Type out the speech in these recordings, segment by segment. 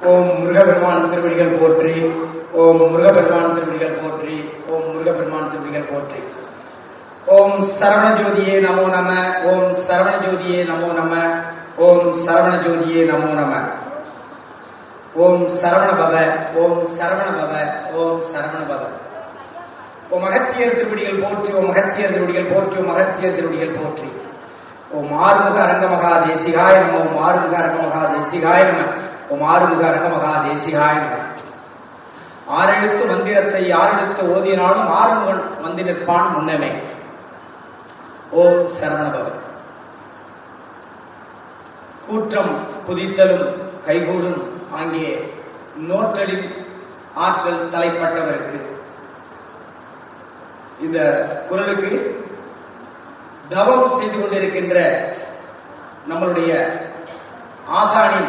ஓம் முருகபெருமான் திருவடிகள் போற்றி ஓம் முருகபெருமான் திருவடிகள் போற்றி ஓம் முருகபெருமான் திருவடிகள் போற்றி ஓம் சரவண ஜோதியே நமோ நம ஓம் சரவண ஜோதியே நமோ நம ஓம் சரவண ஜோதியே நமோ நம ஓம் சரவண பவ ஓம் சரவண பவ ஓம் சரவண பவ ஓம் அகத்தியர் திருவடிகள் போற்றி ஓம் அகத்தியர் திருவடிகள் போற்றி ஓம் அகத்தியர் திருவடிகள் போற்றி ஓம் ஆறுமுக அரங்கமகா தேசிகாய நம ஓம் ஆறுமுக அரங்கமகா தேசிகாய நம ஓம் ஆறுமுக அரங்கமகா தேசிகாய நம ஆறெழுத்து மந்திரத்தை யாரெழுத்து ஓதினாலும் ஆறுமுகன் வந்து நிற்பான் முன்னமே ஓம் சரவணபவன் கூற்றம் குதித்தலும் கைகூடும் ஆகிய நோற்றலின் ஆற்றல் தலைப்பட்டவருக்கு இந்த குரலுக்கு தவம் செய்து கொண்டிருக்கின்ற நம்மளுடைய ஆசானின்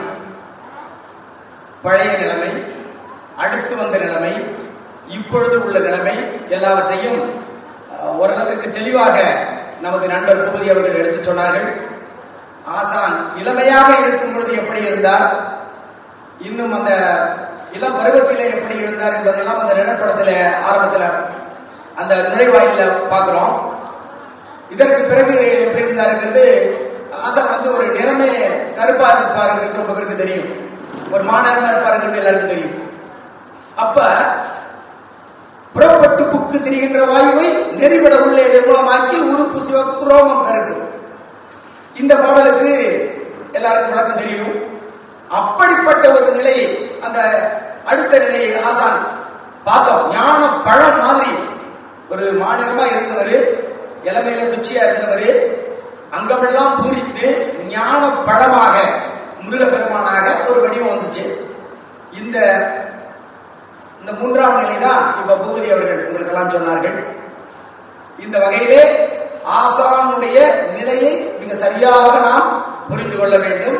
பழைய நிலைமை அடுத்து வந்த நிலைமை இப்பொழுது உள்ள நிலைமை எல்லாவற்றையும் அஹ், ஓரளவிற்கு தெளிவாக நமது நண்பர் பூபதி அவர்கள் எடுத்துச் சொன்னார்கள் ஆசான் இளமையாக இருக்கும் பொழுது எப்படி இருந்தார் இன்னும் அந்த இளம் பருவத்திலே எப்படி இருந்தார் என்பதெல்லாம் அந்த நிலப்படத்தில் ஆரம்பத்தில் அந்த நுழைவாயில பார்க்கிறோம் இதற்கு பிறகு எப்படி இருந்தாருங்கிறது ஆசான் வந்து ஒரு நிறமே கருப்பா இருப்பாருங்கிறது ரொம்ப பேருக்கு தெரியும் ஒரு மாநகரமா இருப்பாருங்கிறது எல்லாருக்கும் தெரியும் அப்ப புறப்பட்டு புக்கு திரிகின்ற வாயுவை நெறிபட உள்ளே நிர்மூலமாக்கி உறுப்பு சிவப்பு ரோமம் கருப்பு இந்த பாடலுக்கு எல்லாருக்கும் விளக்கம் தெரியும் அப்படிப்பட்ட ஒரு நிலையை அந்த அடுத்த நிலையை ஆசான் பார்த்தோம் ஞான பழம் மாதிரி ஒரு மாநிலமா இருந்தவர் இளமையில குச்சியா இருந்தவர் அங்கமெல்லாம் பூரித்து ஞான பழமாக முருகப்பெருமானாக ஒரு வடிவம் வந்துச்சு இந்த இந்த மூன்றாம் நிலை தான் இப்ப பூபதி அவர்கள் உங்களுக்கெல்லாம் சொன்னார்கள் இந்த வகையிலே ஆசானுடைய நிலையை மிக சரியாக நாம் புரிந்து கொள்ள வேண்டும்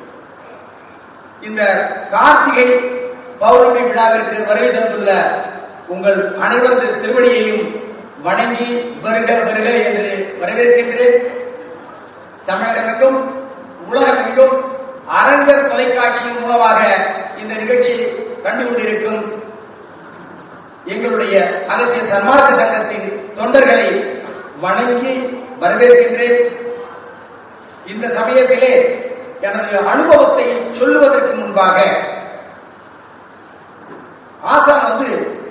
இந்த கார்த்திகை பௌர்ணமி விழாவிற்கு வருகை தந்துள்ள உங்கள் அனைவரது திருவடியையும் வணங்கி வருக வருக என்று வரவேற்கின்றேன் தமிழகமெங்கும் உலகமெங்கும் அரங்கர் தொலைக்காட்சியின் மூலமாக இந்த நிகழ்ச்சியை கண்டு கொண்டிருக்கும் எங்களுடைய அகத்திய சன்மார்க்க சங்கத்தின் தொண்டர்களை வணங்கி வரவேற்கின்றேன் இந்த சமயத்திலே எனது அனுபவத்தை சொல்லுவதற்கு முன்பாக ஆசான் வந்து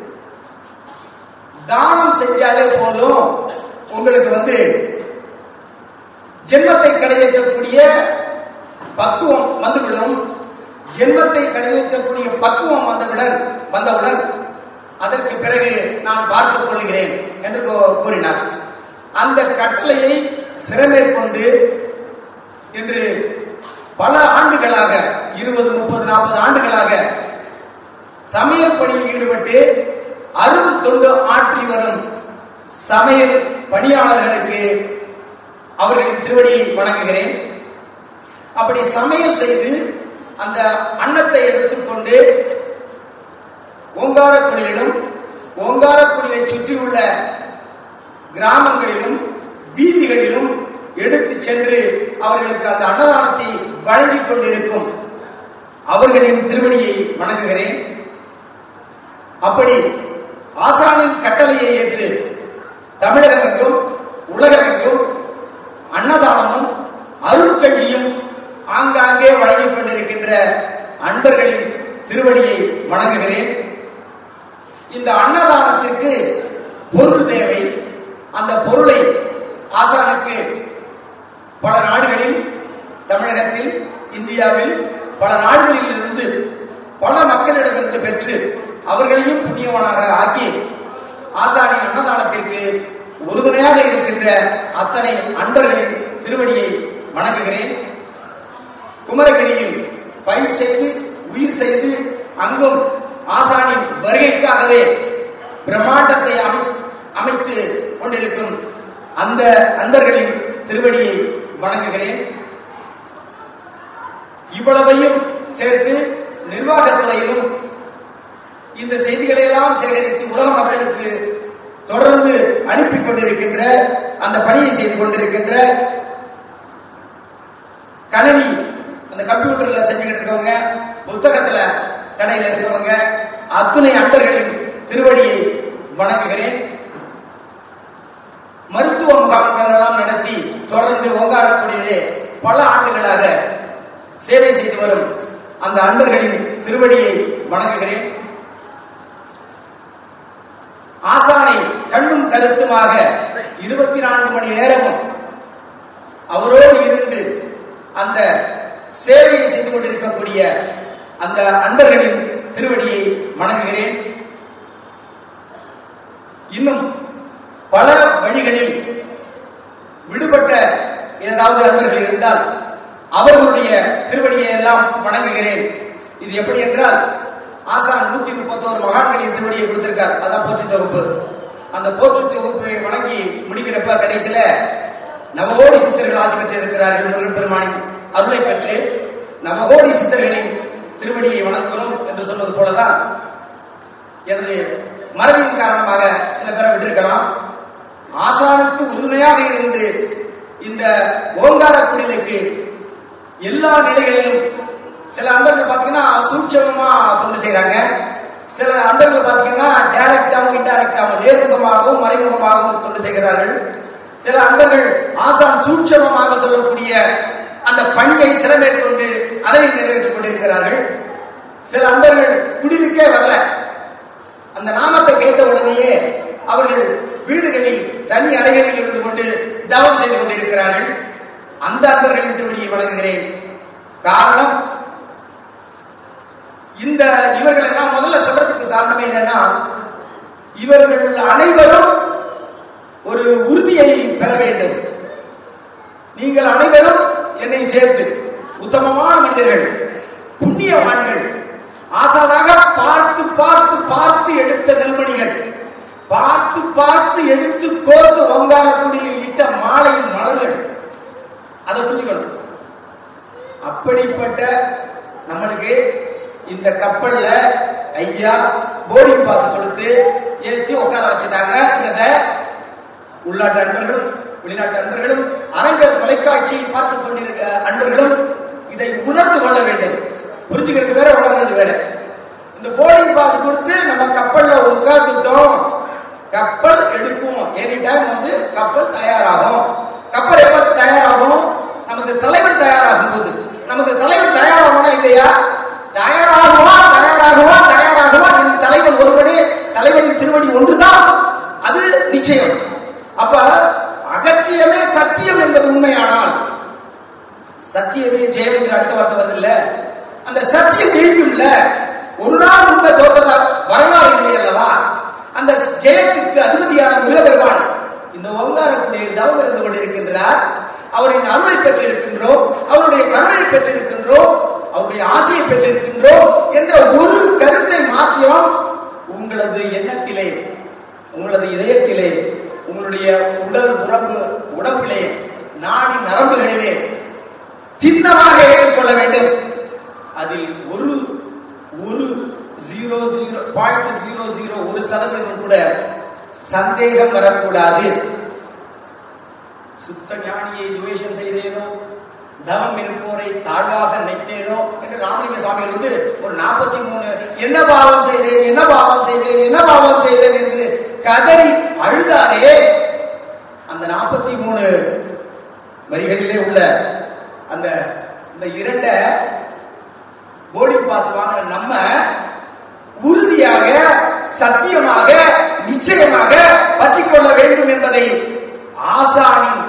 தானம் செஞ்சாலே போதும் உங்களுக்கு வந்து ஜென்மத்தை கடையேற்றக்கூடிய பக்குவம் வந்துவிடும் ஜென்மத்தை கடையேற்றக்கூடிய பக்குவம் வந்தவுடன் வந்தவுடன் அதற்கு பிறகு நான் பார்த்துக் கொள்கிறேன் என்று கூ- கூறினார் அந்த கட்டளையை சிறமேற்கொண்டு இன்று பல ஆண்டுகளாக இருபது முப்பது நாற்பது ஆண்டுகளாக சமையல் பணியில் ஈடுபட்டு அரும் தொண்டு ஆற்றி வரும் சமையல் பணியாளர்களுக்கு அவர்களின் திருவடியை வணங்குகிறேன் அப்படி சமையல் செய்து அந்த அன்னத்தை எடுத்துக்கொண்டு ஓங்காரக்குடியிலும் ஓங்காரக்குடியை சுற்றியுள்ள கிராமங்களிலும் வீதிகளிலும் எடுத்து சென்று அவர்களுக்கு அந்த அன்னதானத்தை வழங்கிக் கொண்டிருக்கும் அவர்களின் திருவடியை வணங்குகிறேன் அப்படி ஆசானின் கட்டளையை ஏற்று தமிழகமெங்கும் உலகமெங்கும் அன்னதானமும் அருட்கட்சியும் ஆங்காங்கே வழங்கிக் கொண்டிருக்கின்ற அன்பர்களின் திருவடியை வணங்குகிறேன் இந்த அன்னதானத்திற்கு பொருள் தேவை அந்த பொருளை ஆசானுக்கு பல நாடுகளில் தமிழகத்தில் இந்தியாவில் பல நாடுகளில் இருந்து பல மக்களிடமிருந்து பெற்று அவர்களையும் புண்ணியவனாக ஆக்கி ஆசானின் அன்னதானத்திற்கு உறுதுணையாக இருக்கின்ற அத்தனை அன்பர்களின் திருவடியை வணங்குகிறேன் குமரகிரியில் பயிர் செய்து உயிர் செய்து அங்கும் ஆசானின் வருகைக்காகவே பிரம்மாண்டத்தை அமை அமைத்து கொண்டிருக்கும் அந்த அன்பர்களின் திருவடியை வணங்குகிறேன் இவ்வளவையும் சேர்த்து நிர்வாகத்துறையிலும் இந்த செய்திகளை எல்லாம் சேகரித்து உலக மக்களுக்கு தொடர்ந்து அனுப்பி கொண்டிருக்கின்ற அந்த பணியை செய்து கொண்டிருக்கின்ற கணனி அந்த கம்ப்யூட்டர்ல செஞ்சுக்கிட்டு இருக்கவங்க புத்தகத்துல கடையில் இருக்கவங்க அத்துணை அன்பர்களின் திருவடியை வணங்குகிறேன் மருத்துவ முகாம்கள் எல்லாம் நடத்தி தொடர்ந்து ஓங்காரக்குடியிலே பல ஆண்டுகளாக சேவை செய்து வரும் அந்த அன்பர்களின் திருவடியை வணங்குகிறேன் ஆசானை கண்ணும் கருத்துமாக இருபத்தி நான்கு மணி நேரமும் அவரோடு இருந்து அந்த சேவையை செய்து கொண்டிருக்கக்கூடிய அந்த அன்பர்களின் திருவடியை வணங்குகிறேன் இன்னும் பல வழிகளில் விடுபட்ட ஏதாவது அன்பர்கள் இருந்தால் அவர்களுடைய திருவடியை எல்லாம் வணங்குகிறேன் இது எப்படி என்றால் ஆசான் நூத்தி முப்பத்தோரு மகான்களின் திருவடியை கொடுத்திருக்கார் அதான் போற்றி தொகுப்பு அந்த போற்றி தொகுப்பை வணங்கி முடிக்கிறப்ப கடைசியில நவகோடி சித்தர்கள் ஆசி பெற்றிருக்கிறார்கள் முருகன் பெருமானின் அருளை பெற்று நவகோடி சித்தர்களின் திருவடியை வணங்குகிறோம் என்று சொல்வது போலதான் எனது மரபின் காரணமாக சில பேரை விட்டிருக்கலாம் ஆசானுக்கு உறுதுணையாக இருந்து இந்த ஓங்கார குடிலுக்கு எல்லா நிலைகளிலும் சில அன்பர்கள் பார்த்தீங்கன்னா சூட்சமமா தொண்டு செய்றாங்க சில அன்பர்கள் பார்த்தீங்கன்னா டைரக்டாகவும் இன்டைரக்டாகவும் நேர்முகமாகவும் மறைமுகமாகவும் தொண்டு செய்கிறார்கள் சில அன்பர்கள் ஆசான் சூட்சமமாக சொல்லக்கூடிய அந்த பணியை சில மேற்கொண்டு அதை நிறைவேற்றிக் கொண்டிருக்கிறார்கள் சில அன்பர்கள் குடிலுக்கே வரல அந்த நாமத்தை கேட்ட உடனேயே அவர்கள் வீடுகளில் தனி அறைகளில் இருந்து கொண்டு தவம் செய்து கொண்டிருக்கிறார்கள் அந்த அன்பர்களின் திருவடியை வணங்குகிறேன் காரணம் இந்த இவர்கள் எல்லாம் முதல்ல சொல்றதுக்கு காரணமே என்னன்னா இவர்கள் அனைவரும் ஒரு உறுதியை பெற வேண்டும் நீங்கள் அனைவரும் என்னை சேர்த்து உத்தமமான மனிதர்கள் புண்ணியவான்கள் ஆசானாக பார்த்து பார்த்து பார்த்து எடுத்த நெல்மணிகள் பார்த்து பார்த்து எடுத்து கோர்த்து ஓங்காரக்குடியில் இட்ட மாலையின் மலர்கள் அதை புரிஞ்சுக்கணும் அப்படிப்பட்ட நம்மளுக்கு இந்த கப்பல்ல ஐயா போர்டிங் பாஸ் கொடுத்து ஏத்தி உட்கார வச்சுட்டாங்க இதை உள்நாட்டு அன்பர்களும் வெளிநாட்டு அன்பர்களும் அரங்க தொலைக்காட்சியை பார்த்து கொண்டிருக்க அன்பர்களும் இதை உணர்ந்து கொள்ள வேண்டும் புரிஞ்சுக்கிறது வேற உணர்றது வேற இந்த போர்டிங் பாஸ் கொடுத்து நம்ம கப்பல்ல உட்கார்ந்துட்டோம் கப்பல் எடுக்கும் எனி டைம் வந்து கப்பல் தயாராகும் கப்பல் எப்ப தயாராகும் நமது தலைவன் தயாராகும் போது நமது தலைவன் தயாராகுமா இல்லையா தயாராகுவா தயாராகுவா தயாராகுவா என் தலைவன் ஒருவனே தலைவனின் திருவடி ஒன்றுதான் அது நிச்சயம் அப்ப அகத்தியமே சத்தியம் என்பது உண்மையானால் சத்தியமே ஜெயம் என்கிற அடுத்த வார்த்தை வருது இல்ல அந்த சத்தியம் ஜெயிக்கும்ல ஒரு நாள் உண்மை தோற்றதா வரலாறு இல்லை அல்லவா அந்த ஜெயத்துக்கு அதிபதியான முருகபெருமான் இந்த ஓங்காரக்குடியில் தவம் இருந்து கொண்டிருக்கின்றார் அவரின் அருளை பெற்றிருக்கின்றோம் அவருடைய கருணை பெற்றிருக்கின்றோம் அவருடைய ஆசையை பெற்றிருக்கின்றோம் என்ற ஒரு கருத்தை மாத்திரம் உங்களது எண்ணத்திலே உங்களது இதயத்திலே உங்களுடைய உடல் உடம்பு உடம்பிலே நாடி நரம்புகளிலே சின்னமாக ஏற்றுக்கொள்ள வேண்டும் அதில் ஒரு ஒரு zero zero point zero zero ஒரு சதவீதம் கூட சந்தேகம் வரக்கூடாது சுத்த ஞானியை துவேஷம் செய்தேனோ தவம் இருப்போரை தாழ்வாக நினைத்தேனோ என்று ராமலிங்க சுவாமிகள் வந்து ஒரு நாற்பத்தி மூணு என்ன பாவம் செய்தேன் என்ன பாவம் செய்தேன் என்ன பாவம் செய்தேன் என்று கதறி அழுதாரே அந்த நாற்பத்தி மூணு வரிகளிலே உள்ள அந்த இந்த இரண்ட போர்டிங் பாஸ் வாங்கின நம்ம உறுதியாக சத்தியமாக நிச்சயமாக பற்றிக் கொள்ள வேண்டும் என்பதை ஆசானின்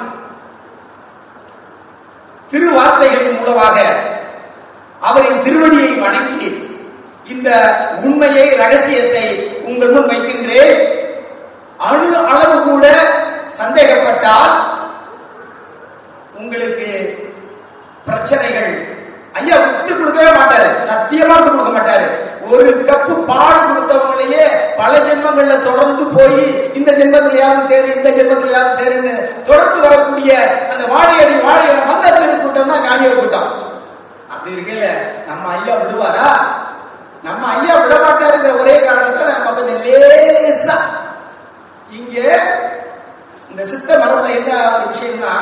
திருவார்த்தைகளின் மூலமாக அவரின் திருவடியை வணங்கி இந்த உண்மையை ரகசியத்தை உங்கள் முன் வைக்கின்றேன் அணு அளவு கூட சந்தேகப்பட்டால் உங்களுக்கு பிரச்சனைகள் ஐயா விட்டு கொடுக்கவே மாட்டாரு சத்தியமா விட்டு கொடுக்க மாட்டாரு ஒரு கப்பு பாடு கொடுத்தவங்களையே பல ஜென்மங்கள்ல தொடர்ந்து போய் இந்த ஜென்மத்திலேயாவது தேரு இந்த ஜென்மத்திலேயாவது தேருன்னு தொடர்ந்து வரக்கூடிய அந்த வாழையடி வாழையடி வந்த பெரு கூட்டம் தான் ஞானியர் கூட்டம் அப்படி இருக்கல நம்ம ஐயா விடுவாரா நம்ம ஐயா விட மாட்டாருங்கிற ஒரே காரணத்துல நம்ம கொஞ்சம் லேசா இங்க இந்த சித்த மரபுல என்ன ஒரு விஷயம்னா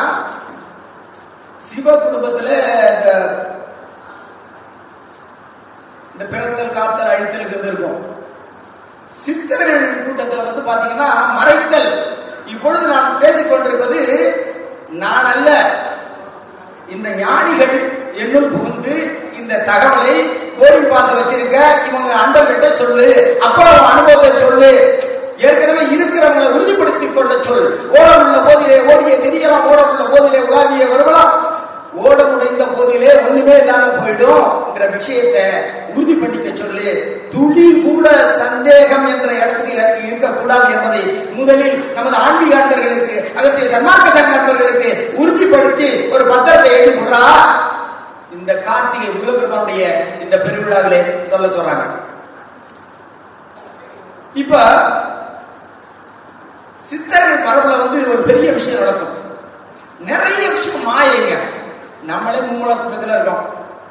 சிவ குடும்பத்துல இந்த இந்த பிறத்தல் காத்தல் அழித்தல்ங்கிறது இருக்கும் சித்தர்கள் கூட்டத்தில் வந்து பாத்தீங்கன்னா மறைத்தல் இப்பொழுது நான் பேசிக் கொண்டிருப்பது நான் அல்ல இந்த ஞானிகள் என்னுள் புகுந்து இந்த தகவலை கோடி பாச வச்சிருக்க இவங்க அன்பர்கிட்ட சொல்லு அப்புறம் உன் அனுபவத்தை சொல்லு ஏற்கனவே இருக்கிறவங்களை உறுதிப்படுத்திக் கொள்ள சொல் ஓடம் உள்ள போதிலே ஓடிய தெரியலாம் ஓடம் உள்ள போதிலே உலாவிய வரலாம் ஓடம் உடைந்த போதிலே ஒண்ணுமே இல்லாம போயிடும்ங்கிற விஷயத்தை உறுதி பண்ணிக்க சொல்லு துளி கூட சந்தேகம் என்ற இடத்துக்கு இருக்கக்கூடாது என்பதை முதலில் நமது ஆன்மீக அன்பர்களுக்கு அகத்திய சன்மார்க்க சங்க அன்பர்களுக்கு உறுதிப்படுத்தி ஒரு பத்திரத்தை எழுதி கொடுறா இந்த கார்த்திகை முருகப்பெருமானுடைய இந்த பெருவிழாவிலே சொல்ல சொல்றாங்க இப்ப சித்தர்கள் மரபுல வந்து ஒரு பெரிய விஷயம் நடக்கும் நிறைய விஷயம் மாயைங்க நம்மளே மும்மல குற்றத்துல இருக்கோம்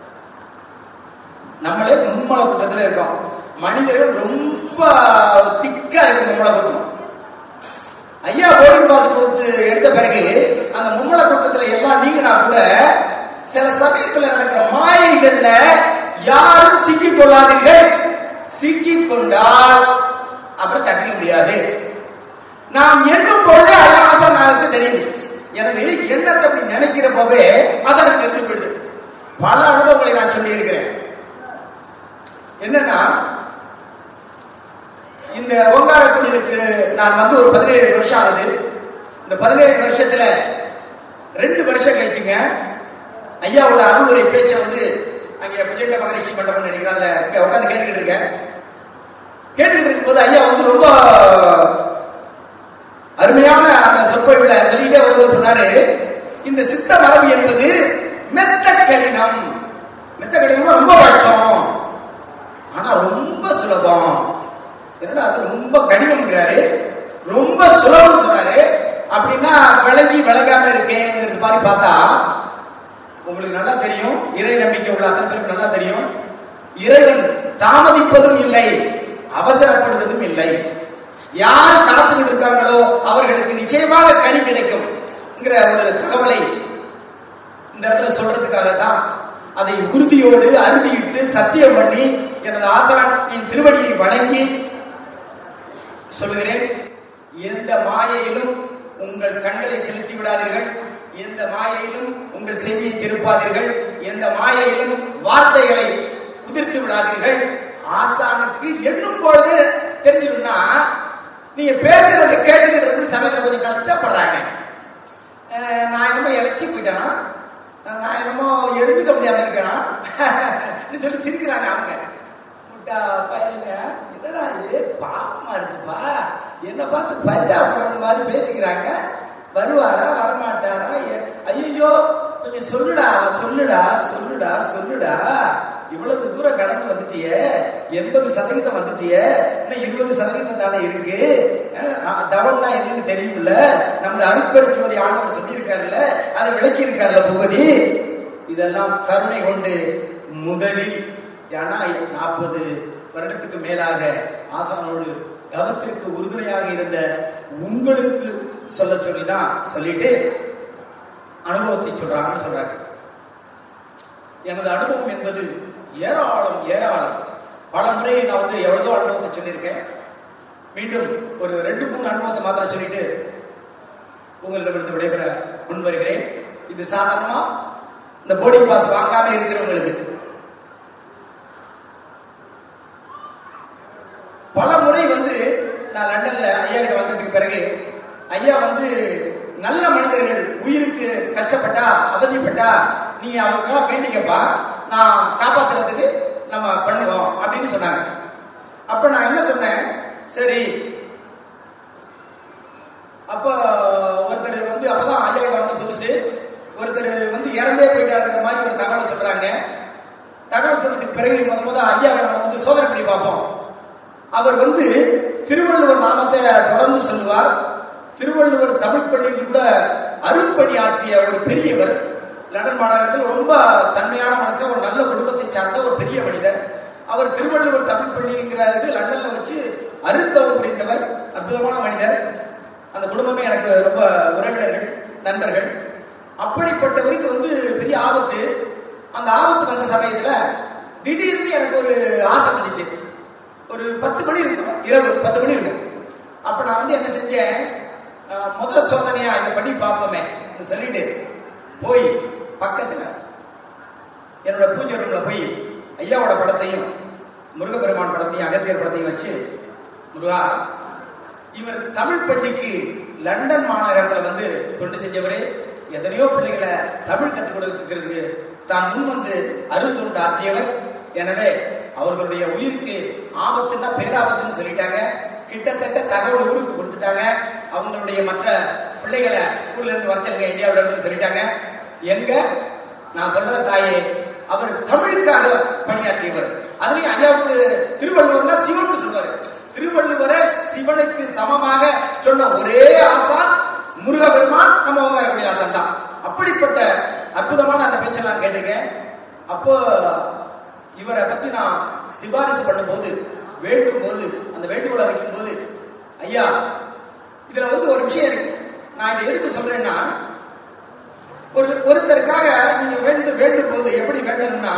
நம்மளே மும்மல குற்றத்துல இருக்கோம் மனிதர்கள் ரொம்ப திக்கா இருக்கு மும்மல குற்றம் ஐயா போர்டிங் பாஸ் கொடுத்து எடுத்த பிறகு அந்த மும்மல குற்றத்துல எல்லாம் நீங்கினா கூட சில சமயத்துல நடக்கிற மாயைகள்ல யாரும் சிக்கிக் கொள்ளாதீர்கள் சிக்கிக் கொண்டால் அப்புறம் தட்டிக்க முடியாது நாம் எண்ணும் பொழுதே ஐயா ஆசான் நாளுக்கு தெரியுது எனது எண்ணத்தை அப்படி நினைக்கிற போவே ஆசானுக்கு தெரிஞ்சு போயிடுது பல அனுபவங்களை நான் சொல்லி இருக்கிறேன் என்னன்னா இந்த ஓங்காரக்குடியிலுக்கு நான் வந்து ஒரு பதினேழு வருஷம் ஆகுது இந்த பதினேழு வருஷத்துல ரெண்டு வருஷம் கழிச்சுங்க ஐயாவோட அருளுரை பேச்சை வந்து அங்க புஜண்ட மகரிஷி மண்டபம் நினைக்கிறேன் அதுல இங்க உட்காந்து கேட்டுக்கிட்டு இருக்கேன் கேட்டுக்கிட்டு இருக்கும்போது ஐயா வந்து ரொம்ப அருமையான அந்த சொற்பொழிவுல சொல்லிட்டே வரும்போது சொன்னாரு இந்த சித்த மரபு என்பது மெத்த கடினம் மெத்த கடினம் ரொம்ப கஷ்டம் ஆனா ரொம்ப சுலபம் என்னடா அது ரொம்ப கடினம்ங்கிறாரு ரொம்ப சுலபம் சொன்னாரு அப்படின்னா விளங்கி விளங்காம இருக்கேங்கிறது மாதிரி பார்த்தா உங்களுக்கு நல்லா தெரியும் இறை நம்பிக்கை உள்ள அத்தனை பேருக்கு நல்லா தெரியும் இறைவன் தாமதிப்பதும் இல்லை அவசரப்படுவதும் இல்லை யார் காத்துக்கிட்டு இருக்காங்களோ அவர்களுக்கு நிச்சயமாக கனி கிடைக்கும்ங்கிற ஒரு தகவலை இந்த இடத்துல சொல்றதுக்காக தான் அதை உறுதியோடு அறுதியிட்டு சத்தியம் பண்ணி எனது ஆசான் என் திருவடியை வணங்கி சொல்லுகிறேன் எந்த மாயையிலும் உங்கள் கண்களை செலுத்தி விடாதீர்கள் எந்த மாயையிலும் உங்கள் செவியை திருப்பாதீர்கள் எந்த மாயையிலும் வார்த்தைகளை உதிர்த்து விடாதீர்கள் ஆசானுக்கு எண்ணும் பொழுது தெரிஞ்சிடும்னா நீங்க பேசுறத கேட்டுக்கிறது சமயத்துல கொஞ்சம் கஷ்டப்படுறாங்க அஹ் நான் என்னமோ இழைச்சி போயிட்டேனா நான் என்னமோ எழுந்துக்க முடியாம இருக்கேனா சொல்லி சிரிக்கிறாங்க அவங்க முட்டா பையனுங்க என்னடா இது பாவமா இருக்குப்பா என்ன பார்த்து பரிதாபப்படுறது மாதிரி பேசிக்கிறாங்க வருவாரா வரமாட்டாரா ஐயோ கொஞ்சம் சொல்லுடா சொல்லுடா சொல்லுடா சொல்லுடா இவ்வளவு தூரம் கடந்து வந்துட்டியே எண்பது சதவீதம் வந்துட்டியே இன்னும் இருபது சதவீதம் தானே இருக்கு அஹ் தவம்னா என்னன்னு தெரியும்ல நமது அருட்பெருச்சுவதை ஆண்டவர் சொல்லியிருக்காருல்ல அதை விளக்கி இருக்காருல்ல பூபதி இதெல்லாம் கருணை கொண்டு முதலில் ஏன்னா நாற்பது வருடத்துக்கு மேலாக ஆசானோடு தவத்திற்கு உறுதுணையாக இருந்த உங்களுக்கு சொல்ல சொல்லிதான் சொல்லிட்டு அனுபவத்தை சொல்றாங்கன்னு சொல்றாங்க எனது அனுபவம் என்பது ஏராளம் ஏராளம் பல முறை நான் வந்து எவ்வளவோ அனுபவத்தை சொல்லியிருக்கேன் மீண்டும் ஒரு ரெண்டு மூணு அனுபவத்தை மாத்திரம் சொல்லிட்டு உங்களிடமிருந்து விடைபெற முன் வருகிறேன் இது சாதாரணமா இந்த போர்டிங் பாஸ் வாங்காம இருக்கிறவங்களுக்கு பல முறை வந்து நான் லண்டன்ல ஐயா கிட்ட வந்ததுக்கு பிறகு ஐயா வந்து நல்ல மனிதர்கள் உயிருக்கு கஷ்டப்பட்டா அவதிப்பட்டா நீ அவருக்கெல்லாம் வேண்டிக்கப்பா நான் காப்பாத்துறதுக்கு நம்ம பண்ணுவோம் அப்படின்னு சொன்னாங்க அப்ப நான் என்ன சொன்னேன் சரி அப்ப ஒருத்தர் வந்து அப்பதான் ஐயா கிட்ட வந்து புதுசு ஒருத்தர் வந்து இறந்தே போயிட்டாருங்கிற மாதிரி ஒரு தகவல் சொல்றாங்க தகவல் சொன்னதுக்கு பிறகு முத முத ஐயாவை நம்ம வந்து சோதனை பண்ணி பார்ப்போம் அவர் வந்து திருவள்ளுவர் நாமத்தை தொடர்ந்து சொல்லுவார் திருவள்ளுவர் தமிழ் பள்ளியில் கூட அருள்பணி ஆற்றிய ஒரு பெரியவர் லண்டன் மாநகரத்தில் ரொம்ப தன்மையான மனசன் ஒரு நல்ல குடும்பத்தை சார்ந்த ஒரு பெரிய மனிதர் அவர் திருவள்ளுவர் தமிழ் பள்ளிங்கிற இது லண்டன்ல வச்சு அருந்தவம் புரிந்தவர் அற்புதமான மனிதர் அந்த குடும்பமே எனக்கு ரொம்ப உறவினர்கள் நண்பர்கள் அப்படிப்பட்டவருக்கு வந்து பெரிய ஆபத்து அந்த ஆபத்து வந்த சமயத்துல திடீர்னு எனக்கு ஒரு ஆசை வந்துச்சு ஒரு பத்து மணி இருக்கும் இரவு பத்து மணி இருக்கும் அப்ப நான் வந்து என்ன செஞ்சேன் அஹ், முதல் சோதனையா இதை பண்ணி பார்ப்போமே சொல்லிட்டு போய் பக்கத்துல என்னோட பூஜை ரூம்ல போய் ஐயாவோட படத்தையும் முருகப்பெருமான் படத்தையும் அகத்தியர் படத்தையும் வச்சு முருகா இவர் தமிழ் பள்ளிக்கு லண்டன் மாநகரத்துல வந்து தொண்டு செஞ்சவரு எத்தனையோ பிள்ளைகளை தமிழ் கற்றுக் கொடுக்கிறதுக்கு தான் முன் வந்து அருந்தொண்டு ஆற்றியவர் எனவே அவர்களுடைய உயிருக்கு ஆபத்துன்னா பேராபத்துன்னு சொல்லிட்டாங்க கிட்டத்தட்ட தகவல் ஊருக்கு கொடுத்துட்டாங்க அவங்களுடைய மற்ற பிள்ளைகளை ஊர்ல இருந்து வச்சலுங்க இந்தியாவில இருந்து சொல்லிட்டாங்க எங்க நான் சொல்ற தாயே அவர் தமிழுக்காக பணியாற்றியவர் அதுலயும் ஐயாவுக்கு திருவள்ளுவர்னா சிவன் சொல்வாரு திருவள்ளுவரை சிவனுக்கு சமமாக சொன்ன ஒரே ஆசான் முருகபெருமான் நம்ம ஓங்காரக்குடி ஆசான் தான் அப்படிப்பட்ட அற்புதமான அந்த பேச்சை நான் கேட்டிருக்கேன் அப்போ இவரை பத்தி நான் சிபாரிசு பண்ணும்போது வேண்டும் போது அந்த வேண்டுகோளை வைக்கும் போது ஐயா இதுல வந்து ஒரு விஷயம் இருக்கு நான் இதை எதுக்கு சொல்றேன்னா ஒரு ஒருத்தருக்காக நீங்க வேண்டு வேண்டும் போது எப்படி வேண்டணும்னா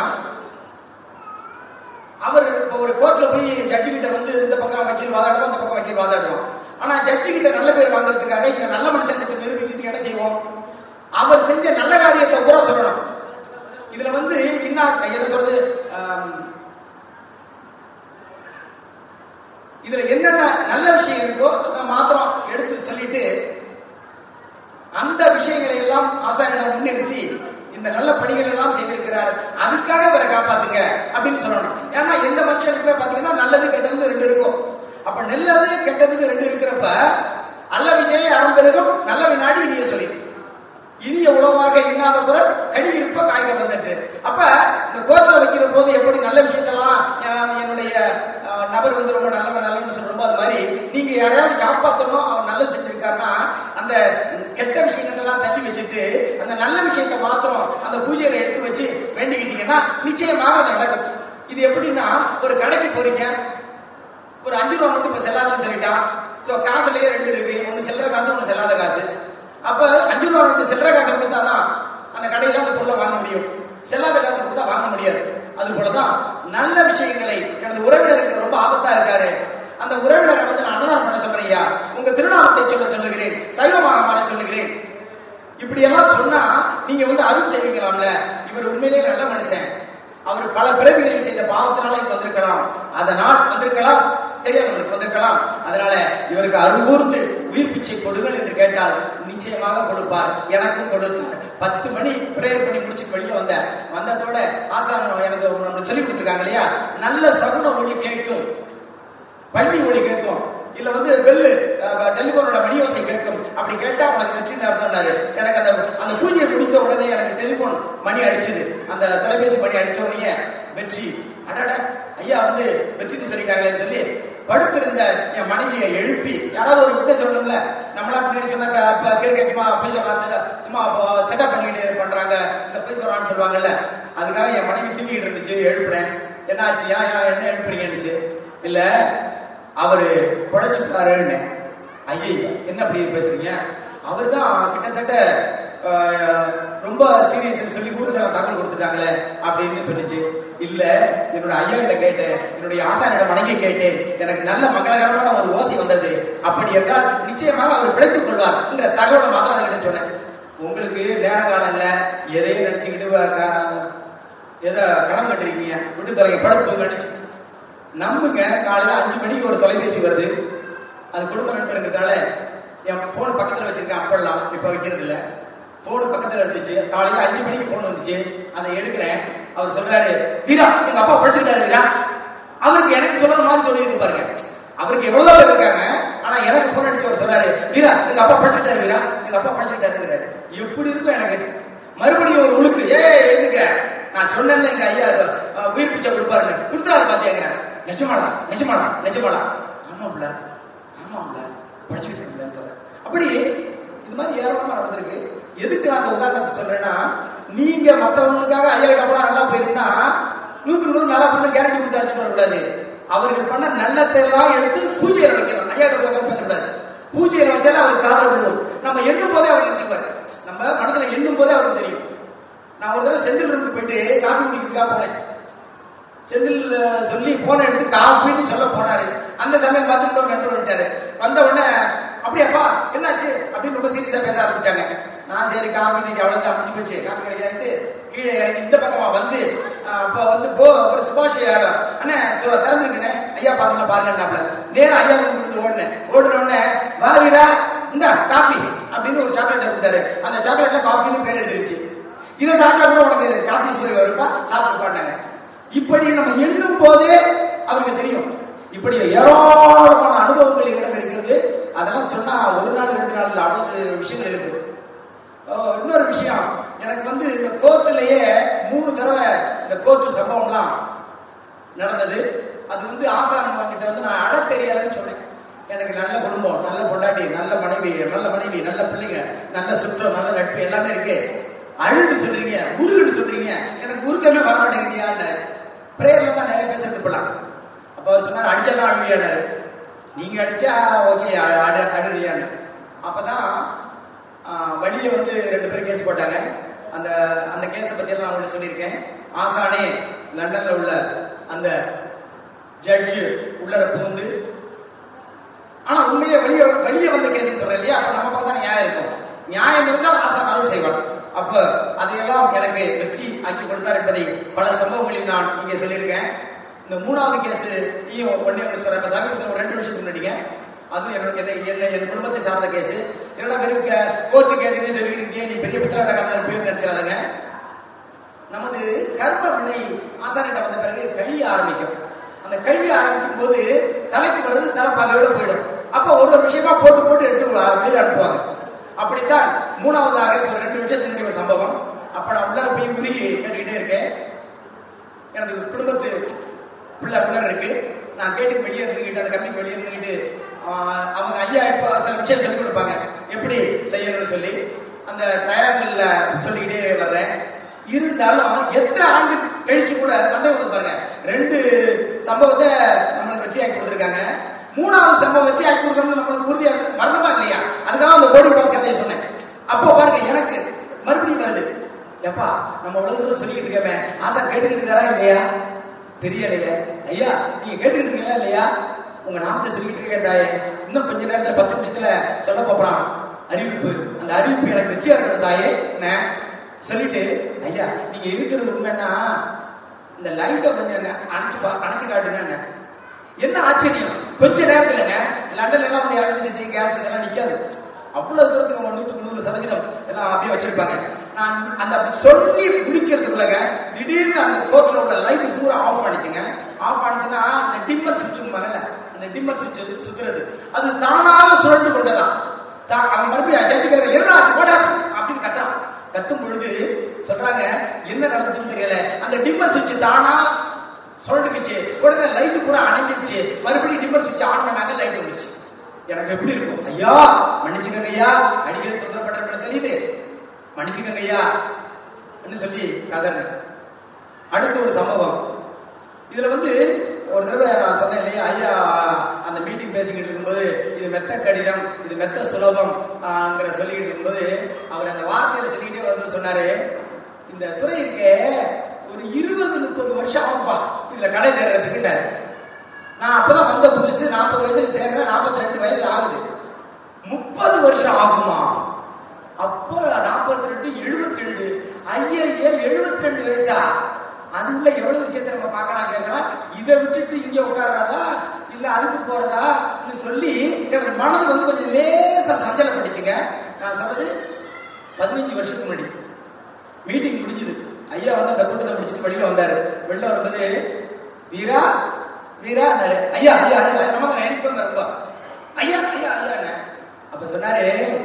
அவர் இப்போ ஒரு கோர்ட்ல போய் ஜட்ஜி கிட்ட வந்து இந்த பக்கம் வக்கீல் வாதாடுவோம் அந்த பக்கம் வக்கீல் வாதாடுவோம் ஆனா ஜட்ஜி கிட்ட நல்ல பேர் வாங்குறதுக்காக இங்க நல்ல மனுஷன் கிட்ட நிரூபிக்கிட்டு என்ன செய்வோம் அவர் செஞ்ச நல்ல காரியத்தை பூரா சொல்லணும் இதுல வந்து என்ன என்ன சொல்றது ஆம், இதுல என்னென்ன நல்ல விஷயம் இருக்கோ அதை மாத்திரம் எடுத்து சொல்லிட்டு அந்த விஷயங்களை எல்லாம் ஆசாரியிடம் முன்னிறுத்தி இந்த நல்ல பணிகள் எல்லாம் செய்திருக்கிறார் அதுக்காக இவரை காப்பாத்துங்க அப்படின்னு சொல்லணும் ஏன்னா எந்த மனுஷனுக்குமே பாத்தீங்கன்னா நல்லது கெட்டது ரெண்டு இருக்கும் அப்ப நல்லது கெட்டதுன்னு ரெண்டு இருக்கிறப்ப அல்லவினே அறம்பெருகும் நல்ல வினாடி இனிய சொல்லி இனிய உணவாக இன்னாத குரல் கனி இருப்ப காய்கள் வந்துட்டு அப்ப இந்த கோர்ட்ல வைக்கிற போது எப்படி நல்ல விஷயத்தெல்லாம் அஹ், என்னுடைய அஹ், நபர் வந்து ரொம்ப நல்லவன் நல்லவன் சொல்றோமோ அது மாதிரி நீங்க யாரையாவது காப்பாத்தணும் அவன் நல்லது செஞ்சிருக்காருன்னா அந்த கெட்ட விஷயங்கள்லாம் தள்ளி வச்சுட்டு அந்த நல்ல விஷயத்தை மாத்திரம் அந்த பூஜையில எடுத்து வச்சு வேண்டிக்கிட்டீங்கன்னா நிச்சயமாக அது நடக்கும் இது எப்படின்னா ஒரு கடைக்கு போறீங்க ஒரு அஞ்சு ரூபா நோட்டு இப்ப செல்லாதுன்னு சொல்லிட்டான் சோ காசுலயே ரெண்டு இருக்கு ஒண்ணு செல்ற காசு ஒண்ணு செல்லாத காசு அப்ப அஞ்சு ரூபா நோட்டு செல்ற காசு கொடுத்தாதான் அந்த கடையில அந்த பொருளை வாங்க முடியும் செல்லாத காசு கொடுத்தா வாங்க முடியாது அது போலதான் நல்ல விஷயங்களை எனது உறவினருக்கு ரொம்ப ஆபத்தா இருக்காரு அந்த உறவினரை வந்து நான் அன்னதானம் பண்ண சொல்றேன் ஐயா உங்க திருநாமத்தை சொல்ல சொல்லுகிறேன் சைவமாக மாற சொல்லுகிறேன் இப்படி எல்லாம் சொன்னா நீங்க வந்து அருள் செய்வீங்களாம்ல இவர் உண்மையிலேயே நல்ல மனுஷன் அவர் பல பிறவிகளில் செய்த பாவத்தினால இங்க வந்திருக்கலாம் அதனால் வந்திருக்கலாம் தெரியாதவங்களுக்கு வந்திருக்கலாம் அதனால இவருக்கு அருகூர்ந்து உயிர் பிச்சை கொடுங்கள் என்று கேட்டால் நிச்சயமாக கொடுப்பார் எனக்கும் கொடுத்தார் பத்து மணி பிரேயர் பண்ணி முடிச்சுட்டு வெளியில வந்தேன் வந்ததோட ஆசாரம் எனக்கு நம்ம சொல்லி கொடுத்துருக்காங்க இல்லையா நல்ல சகுன ஒளி கேட்கும் பள்ளி ஒளி கேட்கும் இல்ல வந்து பெல்லு டெலிபோனோட மணியோசை கேட்கும் அப்படி கேட்டா உனக்கு வெற்றி அர்த்தம்னாரு எனக்கு அந்த அந்த பூஜையை முடித்த உடனே எனக்கு டெலிபோன் மணி அடிச்சது அந்த தொலைபேசி மணி அடிச்ச உடனே வெற்றி அடட ஐயா வந்து வெற்றின்னு சொல்லிட்டாங்களேன்னு சொல்லி படுத்திருந்த என் மனைவியை எழுப்பி யாராவது ஒரு வித்தை சொல்லணும்ல நம்மளா பின்னாடி சொன்னாக்க அப்ப கிரிக்கெட் சும்மா போய் சொல்றாங்க சும்மா செட்டப் பண்ணிட்டு பண்றாங்க இந்த போய் சொல்றான்னு சொல்லுவாங்கல்ல அதுக்காக என் மனைவி தூங்கிட்டு இருந்துச்சு எழுப்புனேன் என்ன ஆச்சு ஏன் ஏன் என்ன எழுப்புறீங்கன்னுச்சு இல்ல அவரு பொழைச்சுட்டாருன்னு ஐயா என்ன அப்படி பேசுறீங்க அவர் தான் கிட்டத்தட்ட ஆஹ், ரொம்ப சீரியஸ் சொல்லி ஊருக்கெல்லாம் தகவல் கொடுத்துட்டாங்களே அப்படின்னு சொல்லிச்சு இல்ல என்னோட ஐயா கிட்ட கேட்டேன் என்னுடைய ஆசாரியிடம் வணங்கி கேட்டேன் எனக்கு நல்ல மங்களகரமான ஒரு ஓசை வந்தது அப்படி என்றால் நிச்சயமாக அவர் பிழைத்துக் கொள்வார் என்ற தகவலை மாத்திரம் அவர்கிட்ட சொன்னேன் உங்களுக்கு நேர காலம் இல்ல எதையும் நினைச்சுக்கிட்டு வ- க- எதை கடன் கட்டுறீங்க விட்டு தொலைங்க படுத்து நினைச்சு நம்புங்க காலையில அஞ்சு மணிக்கு ஒரு தொலைபேசி வருது அது குடும்ப நண்பருங்கிறதால என் போன் பக்கத்துல வச்சிருக்கேன் அப்பெல்லாம் இப்ப வைக்கிறது இல்ல போன் பக்கத்துல இருந்துச்சு காலையில அஞ்சு மணிக்கு போன் வந்துச்சு அதை எடுக்கிறேன் அவர் சொல்றாரு வீரா எங்க அப்பா படிச்சுட்டாரு வீரா அவருக்கு எனக்கு சொல்ற மாதிரி தோணிருக்கு பாருங்க அவருக்கு எவ்வளவு பேர் இருக்காங்க ஆனா எனக்கு போன் அடிச்சு அவர் சொல்றாரு வீரா எங்க அப்பா படிச்சுட்டாரு வீரா எங்க அப்பா படிச்சுட்டாருங்கிறாரு எப்படி இருக்கும் எனக்கு மறுபடியும் ஒரு உழுக்கு ஏ எழுதுங்க நான் சொன்னேன்ல எங்க ஐயா அஹ், உயிர் பிச்சை கொடுப்பாருன்னு கொடுத்துறாரு பாத்தியாங்க நிஜமாடா நிஜமாடா நிஜமாடா ஆமாம்ல ஆமாம்ல படிச்சுட்டு இருக்கேன்னு சொல்றேன் அப்படி இது மாதிரி ஏராளமா நடந்திருக்கு எதுக்கு நான் அந்த உதாரணத்தை சொல்றேன்னா நீங்க மத்தவங்களுக்காக ஐயா கிட்ட போனா நல்லா போயிருந்தா நூத்துக்கு நூறு நல்லா பண்ண கேரண்டி கொடுத்து அடிச்சுட்டு வரக்கூடாது அவர்கள் பண்ண நல்லத்தை எல்லாம் எடுத்து பூஜையில வைக்கணும் ஐயா கிட்ட போய் பேசக்கூடாது பூஜையில வச்சாலே அவருக்கு காதல் விழுவும் நம்ம எண்ணும் போதே அவர் நினைச்சுப்பாரு நம்ம மனதுல எண்ணும் போதே அவருக்கு தெரியும் நான் ஒரு தடவை செந்தில் ரூமுக்கு போயிட்டு காஃபி குடிக்கிறதுக்காக போனேன் செந்தில் அஹ், சொல்லி போனை எடுத்து காப்பின்னு சொல்ல போனாரு அந்த சமயம் பார்த்து இன்னொரு நண்பர் வந்துட்டாரு வந்த உடனே அப்படியாப்பா என்னாச்சு அப்படின்னு ரொம்ப சீரியஸா பேச ஆரம்பிச்சிட்டாங்க நான் சரி காப்பி இன்னைக்கு அவ்வளவு அமைஞ்சு போச்சு காப்பி கிடைக்காது கீழே இறங்கி இந்த பக்கமா வந்து அஹ், அப்ப வந்து போ ஒரு சுபாஷ் அண்ணே இதோ திறந்துருக்கேன் ஐயா பாருங்க பாருங்கன்னாப்ல நேரா ஐயா கொடுத்து ஓடினேன் ஓடின உடனே வாவிடா இந்த காப்பி அப்படின்னு ஒரு சாக்லேட் கொடுத்தாரு அந்த சாக்லேட்ல காஃபின்னு பேர் எழுதிருச்சு இதை சாப்பிட்டா கூட உனக்கு காஃபி சுவை வருப்பா சாப்பிட்டு பாட்டாங்க இப்படி நம்ம எண்ணும் போதே அவருக்கு தெரியும் இப்படி ஏராளமான அனுபவங்கள் இடம் இருக்கிறது அதெல்லாம் சொன்னா ஒரு நாள் ரெண்டு நாள் அவ்வளவு விஷயங்கள் இருக்கு அஹ் இன்னொரு விஷயம் எனக்கு வந்து இந்த கோர்ட்டிலேயே மூணு தடவை இந்த கோர்ட்டு சம்பவம்லாம் நடந்தது அது வந்து ஆசாரம் கிட்ட வந்து நான் அழ தெரியலன்னு சொன்னேன் எனக்கு நல்ல குடும்பம் நல்ல பொண்டாட்டி நல்ல மனைவி நல்ல மனைவி நல்ல பிள்ளைங்க நல்ல சுற்றம் நல்ல நட்பு எல்லாமே இருக்கு அழுன்னு சொல்றீங்க உருகுன்னு சொல்றீங்க எனக்கு உருக்கமே வர மாட்டேங்கிறீங்கன்னு பிரேயர்ல தான் நிறைய பேசுறது இப்பலாம் அப்ப அவர் சொன்னார் அடிச்சாதான் அழுவியாடாரு நீங்க அடிச்சா ஓகே அடு அழுறியான்னு அப்பதான் ஆஹ், வழிய வந்து ரெண்டு பேரும் கேஸ் போட்டாங்க அந்த அந்த கேஸை பத்தி எல்லாம் நான் உங்களுக்கு சொல்லியிருக்கேன் ஆசானே லண்டன்ல உள்ள அந்த ஜட்ஜு உள்ளர பூந்து ஆனா உண்மையே வெளியே வெளியே வந்த கேஸ் சொல்றேன் இல்லையா அப்ப நம்ம பார்த்தா நியாயம் இருக்கும் நியாயம் இருந்தால் ஆசான் அருள் செய்வார் அப்ப அதையெல்லாம் எனக்கு வெற்றி ஆக்கி கொடுத்தார் என்பதை பல சம்பவங்களில் நான் இங்கே சொல்லியிருக்கேன் இந்த மூணாவது கேஸ் ஒன்னே ஒன்று சொல்றேன் இப்ப சமீபத்தில் ஒரு ரெண்டு வருஷத்துக்கு முன்னாடிங்க அது எனக்கு என்ன என்ன என் குடும்பத்தை சார்ந்த கேஸ் என்னடா வெறும் கோர்ட்டு கேஸ்ன்னு சொல்லிட்டு இருக்கீங்க நீ பெரிய பிச்சைக்காரன் இருப்பேன்னு நினைச்சாலுங்க நமது கர்ம வினை ஆசானிட்ட வந்த பிறகு கழிய ஆரம்பிக்கும் அந்த கழிய ஆரம்பிக்கும் போது தலைக்கு வருது தலைப்பாகையோட போயிடும் அப்ப ஒரு ஒரு விஷயமா போட்டு போட்டு எடுத்து வ- வெளியில அனுப்புவாங்க அப்படித்தான் மூணாவதாக ஒரு ரெண்டு வருஷத்துக்கு முன்னாடி ஒரு சம்பவம் அப்ப நான் உள்ளார போய் உருகி கேட்டுக்கிட்டே இருக்கேன் எனது குடும்பத்து பிள்ளை பிள்ளை இருக்கு நான் கேட்டுக்கு வெளியே இருந்துக்கிட்டு அந்த கம்பெனிக்கு வெளியே இருந்துக்கிட்டு ஆஹ், அவங்க ஐயா இப்போ சில விஷயம் சொல்லிக் கொடுப்பாங்க எப்படி செய்யணும்னு சொல்லி அந்த டயர்ல சொல்லிக்கிட்டே வர்றேன் இருந்தாலும் எத்தனை ஆண்டு கழிச்சு கூட சண்டை வந்து பாருங்க ரெண்டு சம்பவத்தை நம்மளுக்கு வெற்றியாக்கி கொடுத்துருக்காங்க மூணாவது சம்பவம் வெற்றியாக்கி கொடுக்கணும்னு நம்மளுக்கு உறுதியா இருக்கு. மரணமா இல்லையா அதுக்காக அந்த போர்டிங் பாஸ் கதையை சொன்னேன் அப்போ பாருங்க எனக்கு மறுபடியும் வருது எப்பா நம்ம உலகத்துல சொல்லிக்கிட்டு இருக்கமே ஆசா கேட்டுக்கிட்டு இருக்காரா இல்லையா தெரியலையே ஐயா நீங்க கேட்டுக்கிட்டு இருக்கீங்களா இல்லையா உங்க நாமத்தை சொல்லிட்டு இருக்கேன் தாயே இன்னும் கொஞ்ச நேரத்துல பத்து நிமிஷத்துல சொல்ல போறான் அறிவிப்பு அந்த அறிவிப்பு எனக்கு வெற்றியா இருக்கணும் தாயே என்ன சொல்லிட்டு ஐயா நீங்க இருக்கிறது உண்மைன்னா இந்த லைட்டை கொஞ்சம் என்ன அணைச்சு பா அணைச்சு காட்டுங்க என்ன என்ன ஆச்சரியம் கொஞ்ச நேரத்துலங்க லண்டன்ல எல்லாம் வந்து எலக்ட்ரிசிட்டி கேஸ் இதெல்லாம் நிக்காது அவ்வளவு தூரத்துக்கு நம்ம நூற்றுக்கு நூறு சதவீதம் எல்லாம் அப்படியே வச்சிருப்பாங்க நான் அந்த அப்படி சொல்லி முடிக்கிறதுக்குள்ளங்க திடீர்னு அந்த கோர்ட்ல உள்ள லைட் பூரா ஆஃப் ஆனிச்சுங்க ஆஃப் ஆனிச்சுன்னா அந்த டிம்மர் சுவிட்ச் வரல அந்த டிம்மர் சுவிட்ச் சுத்துறது அது தானாக சுழண்டு கொண்டதான் தா- அவன் மறுபடியும் ஜட்ஜுக்காக என்ன ஆச்சு போடா அப்படின்னு கத்துறான் கத்தும் பொழுது சொல்றாங்க என்ன நடந்துச்சுன்னு தெரியல அந்த டிம்மர் சுவிட்ச் தானா சொல்லிட்டுக்குச்சு உடனே லைட்டு பூரா அணைஞ்சிருச்சு மறுபடியும் டிம்மர் சுவிட்ச் ஆன் பண்ணாங்க லைட் வந்துச்சு எனக்கு எப்படி இருக்கும் ஐயா மன்னிச்சுக்கங்க ஐயா அடிக்கடி தொந்தரவு பண்றது தெரியுது மன்னிச்சுக்கங்க ஐயா என்று சொல்லி கதறினேன் அடுத்த ஒரு சம்பவம் இதுல வந்து ஒரு தடவை நான் சொன்னேன் இல்லையா ஐயா அந்த மீட்டிங் பேசிக்கிட்டு இருக்கும்போது இது மெத்த கடினம் இது மெத்த சுலபம் ஆங்கிற சொல்லிக்கிட்டு இருக்கும்போது அவர் அந்த வார்த்தையில சொல்லிக்கிட்டே வந்து சொன்னாரு இந்த துறை இருக்கே ஒரு இருபது முப்பது வருஷம் ஆகும்பா இதுல கடை தேர்றதுக்குன்னாரு நான் அப்பதான் வந்த புதுசு நாற்பது வயசுல சேர்றேன் நாற்பத்தி ரெண்டு வயசு ஆகுது முப்பது வருஷம் ஆகுமா அப்போ நாற்பத்தி ரெண்டு எழுபத்தி ரெண்டு ஐயா எழுபத்தி ரெண்டு வயசா அதுக்குள்ள எவ்வளவு விஷயத்தை நம்ம பார்க்கலாம் கேட்கலாம் இதை விட்டுட்டு இங்க உட்கார்றதா இல்ல அதுக்கு போறதா சொல்லி என்னோட மனது வந்து கொஞ்சம் லேசா சஞ்சலப்பட்டுச்சுங்க நான் சொல்றது பதினஞ்சு வருஷத்துக்கு முன்னாடி மீட்டிங் முடிஞ்சது ஐயா வந்து அந்த கூட்டத்தை முடிச்சுட்டு வெளியில வந்தாரு வெளில வரும்போது வீரா வீரா ஐயா ஐயா ஐயா நம்ம தான் நினைப்பாங்க ரொம்ப ஐயா ஐயா ஐயா அப்ப சொன்னாரு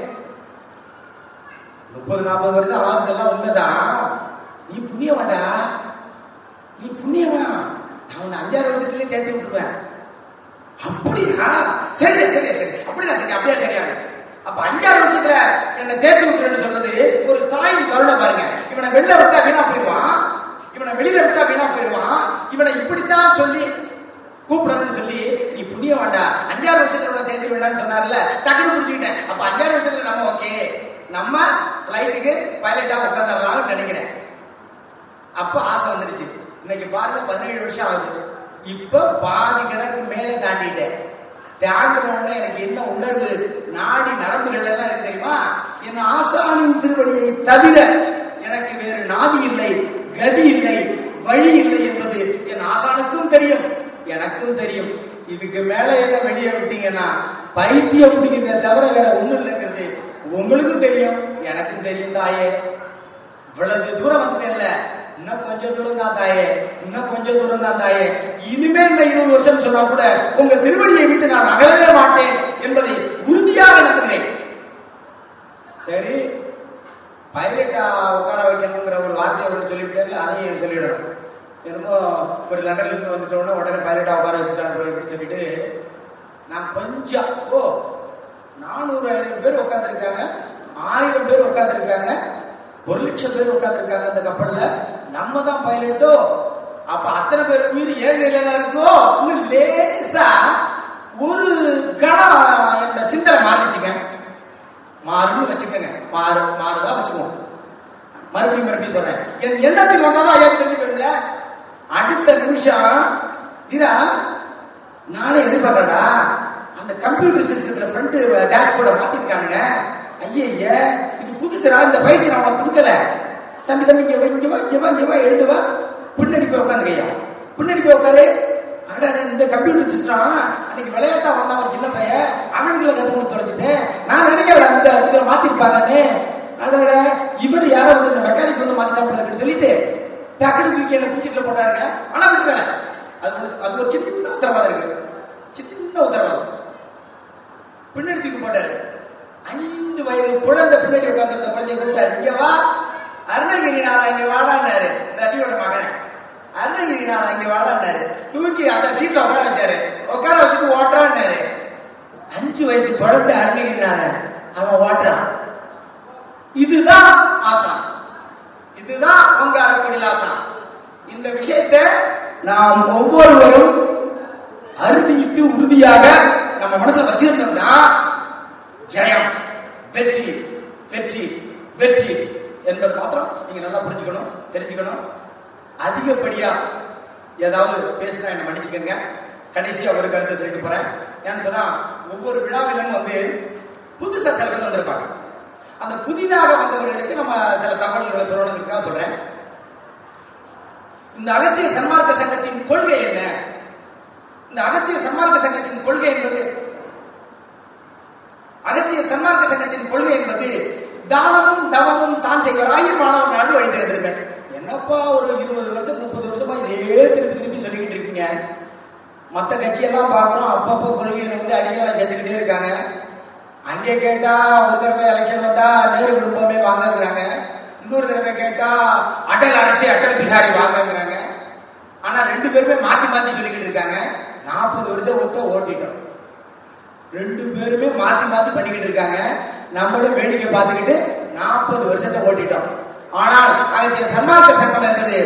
முப்பது நாற்பது வருஷம் ஆகுதெல்லாம் உண்மைதான் நீ புண்ணியவாடா நீ புண்ணியவா நான் உன்னை அஞ்சாறு வருஷத்துலயே தேர்த்தி விட்டுருவேன் அப்படியா சரி சரி சரி அப்படிதான் சரி அப்படியே சரியா அப்ப அஞ்சாறு வருஷத்துல என்ன தேர்த்தி விட்டுறேன்னு சொல்றது ஒரு தாயின் கருணை பாருங்க இவனை வெளில விட்டா வீணா போயிடுவான் இவனை வெளியில விட்டா வீணா போயிடுவான் இவனை இப்படித்தான் சொல்லி கூப்பிடணும்னு சொல்லி நீ புண்ணிய வேண்டாம் அஞ்சாறு வருஷத்துல உன்னை தேர்த்தி வேண்டாம்னு சொன்னார்ல டக்குனு பிடிச்சிக்கிட்டேன் அப்ப அஞ்சாறு வருஷத்துல நம்ம ஓகே நம்ம ஃபிளைட்டுக்கு பைலட்டா உட்காந்துடலாம்னு நினைக்கிறேன் அப்ப ஆசை வந்துருச்சு இன்னைக்கு பாருங்க பதினேழு வருஷம் ஆகுது இப்ப பாதி கிணக்கு மேல தாண்டிட்டேன் தாண்டின உடனே எனக்கு என்ன உணர்வு நாடி நரம்புகள் எல்லாம் இருக்கு தெரியுமா என் ஆசானின் திருவடியை தவிர எனக்கு வேறு நாதி இல்லை கதி இல்லை வழி இல்லை என்பது என் ஆசானுக்கும் தெரியும் எனக்கும் தெரியும் இதுக்கு மேல என்ன வெளியே விட்டீங்கன்னா பைத்தியம் பிடிக்கிறத தவிர வேற ஒண்ணும் இல்லைங்கிறது உங்களுக்கும் தெரியும் எனக்கும் தெரியும் தாயே இவ்வளவு தூரம் வந்துட்டேன்ல இன்னும் கொஞ்சம் தூரம் தான் தாயே இன்னும் கொஞ்சம் தூரம் தான் தாயே இனிமே இந்த இருபது வருஷம் சொன்னா கூட உங்க திருவடியை விட்டு நான் அகலவே மாட்டேன் என்பதை உறுதியாக நம்புகிறேன் சரி பைலட்டா உட்கார வைக்கணுங்கிற ஒரு வார்த்தையை ஒன்று சொல்லிவிட்டேன்ல அதையும் சொல்லிடணும் என்னமோ ஒரு லண்டன்ல இருந்து வந்துட்டோம்னா உடனே பைலட்டா உட்கார வச்சுட்டான்னு சொல்லிட்டு நான் கொஞ்சம் ஓ நானூறு ஐநூறு பேர் உட்காந்துருக்காங்க ஆயிரம் பேர் உட்காந்துருக்காங்க ஒரு லட்சம் பேர் உட்காந்துருக்காங்க அந்த கப்பல்ல நம்ம தான் பைலட்டோ அப்ப அத்தனை பேர் உயிர் ஏன் கையில தான் இருக்கோ இன்னும் லேசா ஒரு கணம் என்னோட சிந்தனை மாறிச்சுங்க மாறுன்னு வச்சுக்கோங்க மாறு மாறுதான் வச்சுக்குவோம் மறுபடியும் மறுபடியும் சொல்றேன் என் எண்ணத்தில் வந்தாதான் ஐயா தெரிஞ்சு போயிருல அடுத்த நிமிஷம் இதா நானே எதிர்பார்க்கடா அந்த கம்ப்யூட்டர் சிஸ்டத்துல ஃப்ரண்ட் டேஷ்போர்டை மாத்திருக்கானுங்க ஐயே இது புதுசுடா இந்த பயிற்சி நான் உனக்கு கொடுக்கல தம்பி தம்பி இங்க வா, இங்க வா இங்க வா இங்க வா எழுந்து வா பின்னாடி போய் உட்காந்துக்கையா பின்னாடி போய் உட்காரு அட இந்த கம்ப்யூட்டர் சிஸ்டம் அன்னைக்கு விளையாட்டா வந்தான் ஒரு சின்ன பையன் அவனுக்குள்ள கத்து கொடுத்து தொலைச்சிட்டேன் நான் நினைக்கிறேன் அந்த இதுல மாத்திருப்பாங்கன்னு அடட இவர் யாரோ வந்து இந்த மெக்கானிக் வந்து மாத்திட்டாங்க சொல்லிட்டு டக்குனு தூக்கி என்ன பிடிச்சிட்டு போட்டாருங்க ஆனா விட்டுறேன் அது ஒரு- அது ஒரு சின்ன உத்தரவாதம் இருக்கு சின்ன உத்தரவாதம் பின்னாடி தூக்கி போட்டாரு ஐந்து வயது குழந்தை பின்னாடி உட்கார்ந்து குழந்தைய கூப்பிட்டாரு இங்க வா அருணகிரிநாதா இங்க வாடான்னாரு ரவியோட மகன் அருணகிரிநாதா இங்க வாடான்னாரு தூக்கி அந்த சீட்ல உட்கார வச்சாரு உட்கார வச்சுட்டு ஓட்டுறான்னாரு அஞ்சு வயசு குழந்தை அருணகிரிநாதன் அவன் ஓட்டுறான் இதுதான் ஆசான் இதுதான் உங்க அறப்பொழில் ஆசான் இந்த விஷயத்தை நாம் ஒவ்வொருவரும் அறுதியிட்டு உறுதியாக நம்ம மனசுல வச்சிருந்தோம்னா ஜெயம் வெற்றி வெற்றி வெற்றி என்பது மாத்திரம் நீங்க நல்லா புரிஞ்சுக்கணும் தெரிஞ்சுக்கணும் அதிகப்படியா ஏதாவது பேசினா என்ன மன்னிச்சுக்கோங்க கடைசியா ஒரு கருத்தை சொல்லிட்டு போறேன் ஏன்னு சொன்னா ஒவ்வொரு விழாவிலும் வந்து புதுசா சில பேர் வந்திருப்பாங்க அந்த புதிதாக வந்தவர்களுக்கு நம்ம சில தகவல்களை சொல்லணுங்கிறதுக்காக சொல்றேன் இந்த அகத்திய சன்மார்க்க சங்கத்தின் கொள்கை என்ன இந்த அகத்திய சன்மார்க்க சங்கத்தின் கொள்கை என்பது அகத்திய சன்மார்க்க சங்கத்தின் கொள்கை என்பது தானமும் தவமும் தான் செய்வராயில் மாணவன் நடு வழித்திருந்திருக்க என்னப்பா ஒரு இருபது வருஷம் முப்பது வருஷமா இதே திருப்பி திருப்பி சொல்லிக்கிட்டு இருக்கீங்க மற்ற கட்சியெல்லாம் பார்க்குறோம் அப்பப்போ கொள்கையை வந்து அடிகளை சேர்த்துக்கிட்டே இருக்காங்க அங்கே கேட்டா ஒரு தடவை எலெக்ஷன் வந்தா நேரு குடும்பமே வாங்கங்கிறாங்க இன்னொரு தடவை கேட்டா அடல் அரசே அடல் பிஹாரி வாங்கங்கிறாங்க ஆனா ரெண்டு பேருமே மாத்தி மாத்தி சொல்லிக்கிட்டு இருக்காங்க நாற்பது வருஷம் ஒருத்த ஓட்டிட்டோம் ரெண்டு பேருமே மாத்தி மாத்தி பண்ணிக்கிட்டு இருக்காங்க நம்மளும் வேடிக்கை பார்த்துக்கிட்டு நாற்பது வருஷத்தை ஓட்டிட்டோம் ஆனால் அகத்திய சன்மார்க்க சங்கம் என்பது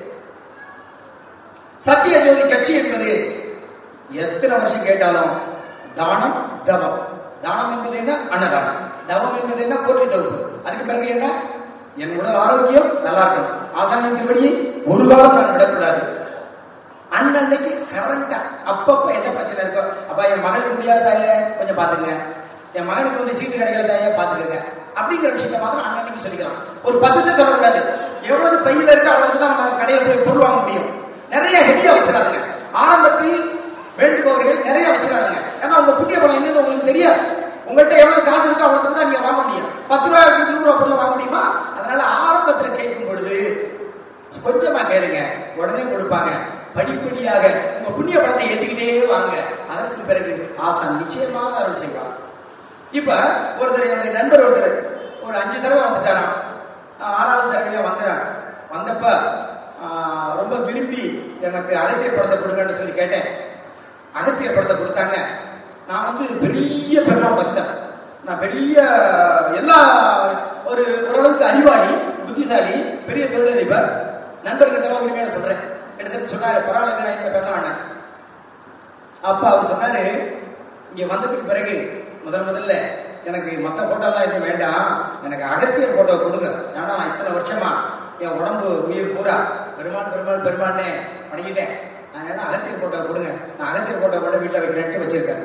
சத்திய ஜோதி கட்சி என்பது எத்தனை வருஷம் கேட்டாலும் தானம் தவம் தானம் என்பது என்ன அன்னதானம் தவம் என்பது என்ன பொருள் தவப்பு அதுக்கு பிறகு என்ன என் உடல் ஆரோக்கியம் நல்லா இருக்கணும் ஆசானின் திருவடியை ஒரு காலம் நான் விடக்கூடாது அன்னன்னைக்கு கரண்டா அப்பப்ப என்ன பிரச்சனை இருக்கோ அப்பா என் மகளுக்கு முடியாத தாயே கொஞ்சம் பாத்துங்க என் மகனுக்கு வந்து சீட்டு கிடைக்கல தாயே பாத்துக்கங்க அப்படிங்கிற விஷயத்த மாத்திரம் அன்னன்னைக்கு சொல்லிக்கலாம் ஒரு பத்தத்தை சொல்லக்கூடாது எவ்வளவு பையில இருக்கு அவ்வளவுக்கு தான் நம்ம கடையில போய் பொருள் வாங்க முடியும் நிறைய ஹெவியா வச்சிடாதுங்க ஆரம்பத்தில் வேண்டுபவர்கள் நிறைய வச்சிடாதுங்க ஏன்னா உங்க புண்ணிய பலம் என்னன்னு உங்களுக்கு தெரியாது உங்கள்கிட்ட எவ்வளவு காசு இருக்கோ அவ்வளவுக்கு தான் நீங்க வாங்க முடியும் பத்து ரூபாய் வச்சு நூறு ரூபாய் பொருள் வாங்க முடியுமா அதனால ஆரம்பத்துல கேட்கும் பொழுது கொஞ்சமா கேளுங்க உடனே கொடுப்பாங்க படிப்படியாக உங்க புண்ணிய பலத்தை ஏத்திக்கிட்டே வாங்க அதற்கு பிறகு ஆசான் நிச்சயமாக அருள் செய்வார் இப்ப ஒருத்தர் என்னுடைய நண்பர் ஒருத்தர் ஒரு அஞ்சு தடவை வந்துட்டாராம் ஆஹ் ஆறாவது தடவையா வந்தார் வந்தப்ப ஆஹ் ரொம்ப விரும்பி எனக்கு அகத்தியர் படத்தை கொடுங்கன்னு சொல்லி கேட்டேன் அகத்தியர் படத்தை கொடுத்தாங்க நான் வந்து பெரிய பெருமாள் பக்தன் நான் பெரிய எல்லா ஒரு ஓரளவுக்கு அறிவாளி புத்திசாலி பெரிய தொழிலதிபர் நண்பர்கிட்ட உரிமையான சொல்றேன் எடுத்துட்டு சொன்னாரு பரவாயில்ல நான் இனிமே பேச வேண்டாம் அப்ப அவர் சொன்னாரு இங்க வந்ததுக்கு பிறகு முதல் முதல்ல எனக்கு மத்த போட்டோலாம் எதுவும் வேண்டாம் எனக்கு அகத்தியர் போட்டோ கொடுங்க ஏன்னா நான் இத்தனை வருஷமா என் உடம்பு உயிர் பூரா பெருமாள் பெருமாள் பெருமாள்னே பண்ணிக்கிட்டேன் அதனால அகத்தியர் போட்டோ கொடுங்க நான் அகத்தியர் போட்டோ கூட வீட்டில் வைக்கிறேன்ட்டு வச்சிருக்கேன்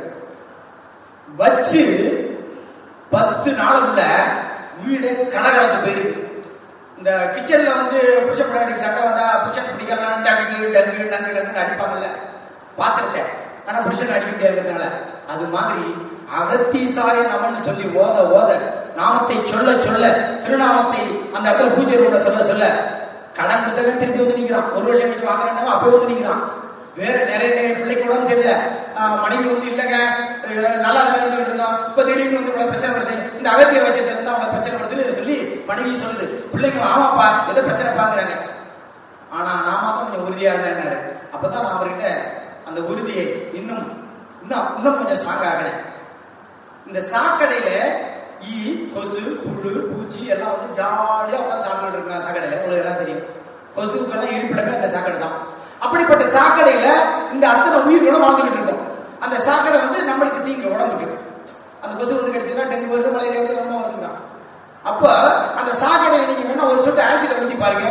வச்சு பத்து நாளுக்குள்ள வீடு கடகடத்து போயிருக்கு இந்த கிச்சன்ல வந்து புருஷ பிள்ளைக்கு சண்டை வந்தா புருஷன் பிடிக்கலாம் டங்கு டங்கு டங்கு டங்குன்னு அடிப்பாங்கல்ல பாத்திரத்தை ஆனா புருஷன் அடிக்க முடியாதுனால அது மாதிரி அகத்தீசாய நமன்னு சொல்லி ஓத ஓத நாமத்தை சொல்ல சொல்ல திருநாமத்தை அந்த இடத்துல பூஜை ரூம்ல சொல்ல சொல்ல கடன் கொடுத்தவன் திருப்பி வந்து நிக்கிறான் ஒரு வருஷம் கழிச்சு வாங்குறான் அப்போ வந்து நிக்கிறான் வேற நிறைய நிறைய பிள்ளைக்கு உடம்பு சரியில்லை ஆஹ் மனைவி வந்து இல்லைங்க அஹ் நல்லா தான் இருந்துகிட்டு இருந்தோம் இப்போ திடீர்னு வந்து இவ்வளவு பிரச்சனை வருது இந்த அகத்திய வச்சத்துல இருந்தா அவ்வளவு பிரச்சனை வருதுன்னு சொல்லி மனைவி சொல்லுது பிள்ளைங்க ஆமாப்பா எதை பிரச்சனை பாக்குறாங்க ஆனா நான் மாத்திரம் கொஞ்சம் உறுதியா இருந்தேன்னாரு அப்பதான் நான் அவர்கிட்ட அந்த உறுதியை இன்னும் இன்னும் இன்னும் கொஞ்சம் ஸ்ட்ராங் ஆகினேன் இந்த சாக்கடையில ஈ கொசு புழு பூச்சி எல்லாம் வந்து ஜாலியா உட்காந்து சாப்பிட்டு இருக்காங்க சாக்கடையில உங்களுக்கு எல்லாம் தெரியும் கொசுக்கெல்லாம் இருப்பிடமே அந்த சாக்கடை தான் அப்படிப்பட்ட சாக்கடையில இந்த அத்தனை உயிர்களும் வாழ்ந்துகிட்டு இருக்கோம் அந்த சாக்கடை வந்து நம்மளுக்கு தீங்கு உடம்புக்கு அந்த கொசு வந்து கிடைச்சதுன்னா டெங்கு வருது மலையில வருது ரொம்ப வருதுங்கிறான் அப்ப அந்த சாக்கடையில நீங்க வேணா ஒரு சொட்டு ஆசிட ஊத்தி பாருங்க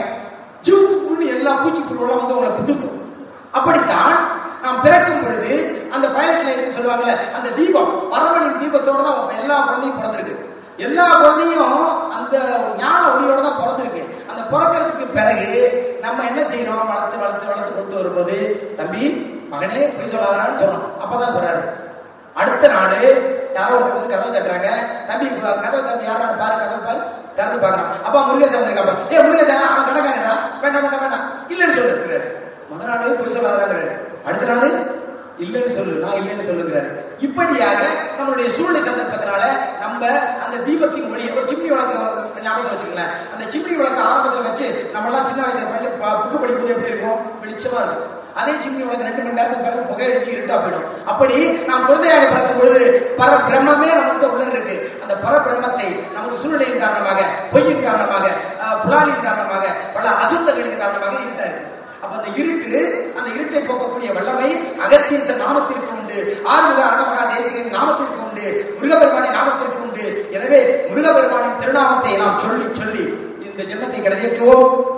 ஜூன்னு எல்லா பூச்சி புழுவெல்லாம் வந்து உங்களை புடுக்கும் அப்படித்தான் நாம் பிறக்கும் பொழுது அந்த பைலட் லைன் சொல்லுவாங்கல்ல அந்த தீபம் பரமனின் தீபத்தோட தான் எல்லா குழந்தையும் பிறந்திருக்கு எல்லா குழந்தையும் அந்த ஞான ஒளியோட தான் பிறந்திருக்கு அந்த பிறக்கிறதுக்கு பிறகு நம்ம என்ன செய்யறோம் வளர்த்து வளர்த்து வளர்த்து கொண்டு வரும்போது தம்பி மகனே போய் சொல்லாதான்னு சொன்னோம் அப்பதான் சொல்றாரு அடுத்த நாள் யாரோ ஒருத்தர் வந்து கதவை தட்டுறாங்க தம்பி இப்ப கதவை திறந்து யாரா பாரு கதவை பாரு திறந்து பாக்குறான் அப்பா முருகேசன் வந்திருக்காப்பா ஏ முருகேசன் அவன் கடைக்காரடா வேண்டாம் வேண்டாம் வேண்டாம் இல்லைன்னு சொல்லுறாரு முத நாள் போய் சொல்லாதாங்கிறாரு அடுத்த நாள் இல்லைன்னு சொல்லு நான் இல்லைன்னு சொல்லுகிறாரு இப்படியாக நம்மளுடைய சூழ்நிலை சந்தர்ப்பத்தினால நம்ம அந்த தீபத்தின் ஒளி ஒரு சிம்னி விளக்கு ஞாபகம் வச்சுக்கலாம் அந்த சிம்னி விளக்கு ஆரம்பத்தில் வச்சு நம்ம எல்லாம் சின்ன வயசுல பையன் புக்கு படிக்கும்போது எப்படி இருக்கும் வெளிச்சமா இருக்கும் அதே சிம்னி விளக்கு ரெண்டு மணி நேரத்துக்கு பிறகு புகை அடிக்கி இருட்டா போயிடும் அப்படி நாம் குழந்தையாக பிறக்கும் பொழுது பர பிரம்மமே நம்மகிட்ட உள்ள இருக்கு அந்த பரபிரம்மத்தை நமது சூழ்நிலையின் காரணமாக பொய்யின் காரணமாக அஹ், புலாலின் காரணமாக பல அசுத்தங்களின் காரணமாக இருட்டா இருக்கு அப்ப அந்த இருட்டு அந்த இருட்டை போக்கக்கூடிய வல்லமை அகத்தீச நாமத்திற்கு உண்டு ஆறுமுக அரணமகா தேசிகனின் நாமத்திற்கு உண்டு முருகபெருமானின் நாமத்திற்கு உண்டு எனவே முருகபெருமானின் திருநாமத்தை நாம் சொல்லி சொல்லி இந்த ஜென்மத்தை கடையேற்றுவோம்